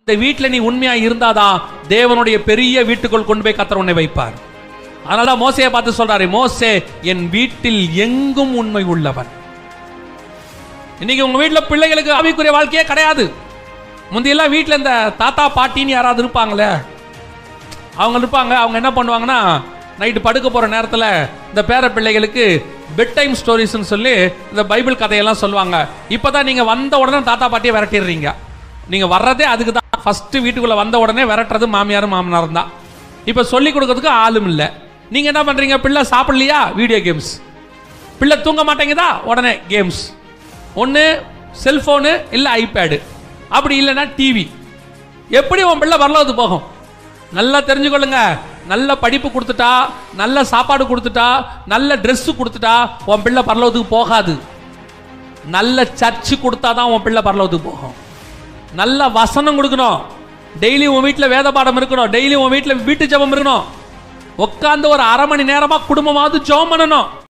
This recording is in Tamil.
இந்த வீட்டில் நீ உண்மையா இருந்தாதான் தேவனுடைய பெரிய வீட்டுக்குள் கொண்டு போய் கத்தர் உன்னை வைப்பார் அதனால தான் மோசையை பார்த்து சொல்றாரு மோசே என் வீட்டில் எங்கும் உண்மை உள்ளவன் இன்னைக்கு உங்க வீட்டில் பிள்ளைகளுக்கு ஆவிக்குரிய வாழ்க்கையே கிடையாது முந்தையெல்லாம் வீட்டில் இந்த தாத்தா பாட்டின்னு யாராவது இருப்பாங்களே அவங்க இருப்பாங்க அவங்க என்ன பண்ணுவாங்கன்னா நைட்டு படுக்க போகிற நேரத்தில் இந்த பேர பிள்ளைகளுக்கு பெட் டைம் ஸ்டோரிஸ்னு சொல்லி இந்த பைபிள் கதையெல்லாம் சொல்லுவாங்க இப்போ தான் நீங்கள் வந்த உடனே தாத்தா பாட்டியை விரட்டிடுறீங்க நீங்கள் வர்றதே அதுக்கு தான் ஃபஸ்ட்டு வீட்டுக்குள்ளே வந்த உடனே விரட்டுறது மாமியாரும் மாமனாரும் தான் இப்போ சொல்லி கொடுக்கறதுக்கு ஆளும் இல்லை நீங்கள் என்ன பண்ணுறீங்க பிள்ளை சாப்பிடலையா வீடியோ கேம்ஸ் பிள்ளை தூங்க மாட்டேங்குதா உடனே கேம்ஸ் ஒன்று செல்ஃபோனு இல்லை ஐபேடு அப்படி இல்லைன்னா டிவி எப்படி உன் பிள்ளை வரலாது போகும் நல்லா தெரிஞ்சுக்கொள்ளுங்க நல்ல படிப்பு கொடுத்துட்டா நல்ல சாப்பாடு கொடுத்துட்டா நல்ல Dress கொடுத்துட்டா உன் பிள்ளை பரலோகத்துக்கு போகாது நல்ல சர்ச்சு கொடுத்தா தான் உன் பிள்ளை பரலோகத்துக்கு போகும் நல்ல வசனம் கொடுக்கணும் டெய்லி உன் வீட்டில் வேத பாடம் இருக்கணும் டெய்லி உன் வீட்டில் வீட்டு ஜெபம் இருக்கணும் உட்காந்து ஒரு அரை மணி நேரமா குடும்பமாவது ஜெபம் பண்ணணும்